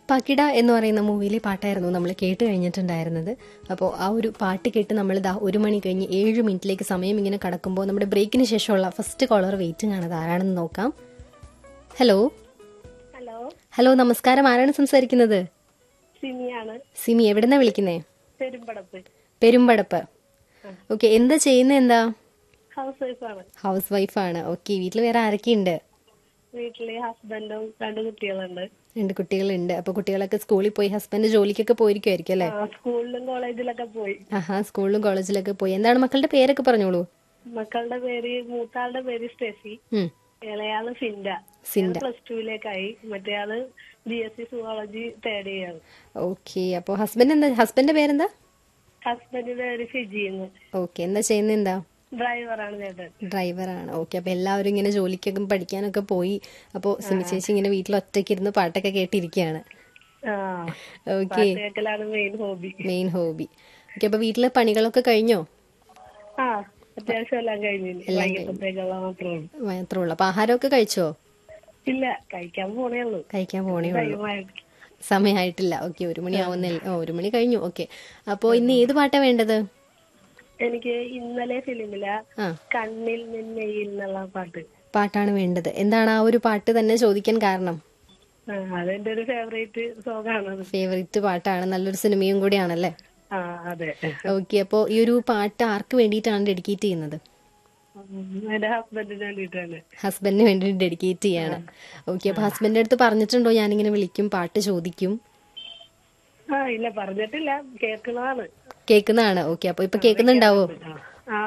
പകിട എന്ന് പറയുന്ന മൂവിയിലെ പാട്ടായിരുന്നു നമ്മൾ കേട്ട് കഴിഞ്ഞിട്ടുണ്ടായിരുന്നത് അപ്പോൾ ആ ഒരു പാട്ട് കേട്ട് നമ്മൾ ഇതാ ഒരു മണി കഴിഞ്ഞ് ഏഴ് മിനിറ്റിലേക്ക് സമയം ഇങ്ങനെ കടക്കുമ്പോൾ നമ്മുടെ ബ്രേക്കിന് ശേഷമുള്ള ഫസ്റ്റ് കോളർ വെയിറ്റിംഗ് ആണ് അത് ആരാണെന്ന് നോക്കാം ഹലോ ഹലോ ഹലോ നമസ്കാരം ആരാണ് സംസാരിക്കുന്നത് സിമിയാണ് സിമി എവിടെന്നാ വിളിക്കുന്നേ പെരുമ്പടപ്പ് പെരുമ്പടപ്പ് ഓക്കെ എന്താ ചെയ്യുന്നത് എന്താ ഹൗസ് വൈഫാണ് ഹൗസ് വൈഫാണ് ഓക്കെ വീട്ടിൽ വേറെ ആരൊക്കെയുണ്ട് വീട്ടില് ഹസ്ബൻഡും രണ്ട് കുട്ടികളുണ്ട് രണ്ട് കുട്ടികളുണ്ട് അപ്പൊ കുട്ടികളൊക്കെ സ്കൂളിൽ പോയി ഹസ്ബൻഡ് ജോലിക്കൊക്കെ പോയിരിക്കുമായിരിക്കും അല്ലേ ആ, സ്കൂളിലും കോളേജിലൊക്കെ പോയി ആഹാ സ്കൂളിലും കോളേജിലൊക്കെ പോയി എന്താണ് മക്കളുടെ പേരൊക്കെ പറഞ്ഞോളൂ മക്കളുടെ പേര് മൂത്താളുടെ പേര് സ്റ്റെഫി ഉം. ഇളയാള് സിൻഡ സിൻഡ. പ്ലസ് ടുവിലേക്കായി മറ്റേയാള് B S C zoology third year okay അപ്പോൾ ഹസ്ബൻഡ് എന്താ ഹസ്ബൻഡിന്റെ പേരെന്താ ഹസ്ബൻഡിന്റെ പേര് ഫിജിന്ന് ഓക്കെ എന്താ ചെയ്യുന്നത് എന്താ ഡ്രൈവറാണ് ചേട്ടൻ ഡ്രൈവറാണ് ഓക്കെ അപ്പോൾ എല്ലാവരും ഇങ്ങനെ ജോലിക്കൊക്കെ പഠിക്കാനൊക്കെ പോയി അപ്പോൾ സിമി ചേച്ചി ഇങ്ങനെ വീട്ടിൽ ഒറ്റയ്ക്ക് ഇരുന്ന് പാട്ടൊക്കെ കേട്ടിരിക്കുകയാണ് ആ ഓക്കെ പാട്ട് കേൾക്കലാണ് main hobby main hobby okay അപ്പോൾ വീട്ടിലെ പണികളൊക്കെ കഴിഞ്ഞോ ആ അത്യാവശ്യം എല്ലാം കഴിഞ്ഞില്ല വൈകിട്ടത്തേക്കുള്ള മാത്രമേ ഉള്ളൂ മാത്രമേ ഉള്ളൂ അപ്പോൾ ആഹാരമൊക്കെ കഴിച്ചോ ഇല്ല കഴിക്കാൻ പോണേ ഉള്ളൂ കഴിക്കാൻ പോണേ ഉള്ളൂ ടൈമായിട്ട് സമയമായിട്ടില്ല ഓക്കെ ഒരു മണി ആവുന്നില്ല ഓ ഒരു മണി കഴിഞ്ഞു ഓക്കെ അപ്പോൾ ഇന്ന് ഏത് പാട്ടാ വേണ്ടത് എനിക്ക് ഇന്നലെ ഫിലിമിലെ ആ കണ്ണിൽ നിന്നെയിൽ എന്നുള്ള പാട്ട് പാട്ടാണ് വേണ്ടത് എന്താണ് ആ ഒരു പാട്ട് തന്നെ ചോദിക്കാൻ കാരണം ആ, അതെന്റെ ഒരു ഫേവറേറ്റ് സോങ് ആണ് ഫേവറേറ്റ് പാട്ടാണ് നല്ലൊരു സിനിമയും കൂടിയാണല്ലേ ആ അതെ ഓക്കെ അപ്പോൾ ഈ ഒരു പാട്ട് ആർക്ക് വേണ്ടിയിട്ടാണ് ഡെഡിക്കേറ്റ് ചെയ്യുന്നത് ഉം, എന്റെ ഹസ്ബൻഡിന് വേണ്ടിയിട്ടാണ് ഹസ്ബൻഡിന് വേണ്ടി ഡെഡിക്കേറ്റ് ചെയ്യാണ് ഓക്കെ അപ്പോൾ ഹസ്ബൻഡിന്റെ അടുത്ത് പറഞ്ഞിട്ടുണ്ടോ ഞാനിങ്ങനെ വിളിക്കും പാട്ട് ചോദിക്കും ആ ഇല്ല പറഞ്ഞിട്ടില്ല കേൾക്കുന്നതാണ് കേൾക്കുന്നതാണ് ഓക്കെ അപ്പോൾ ഇപ്പൊ കേൾക്കുന്നുണ്ടാവോ ആ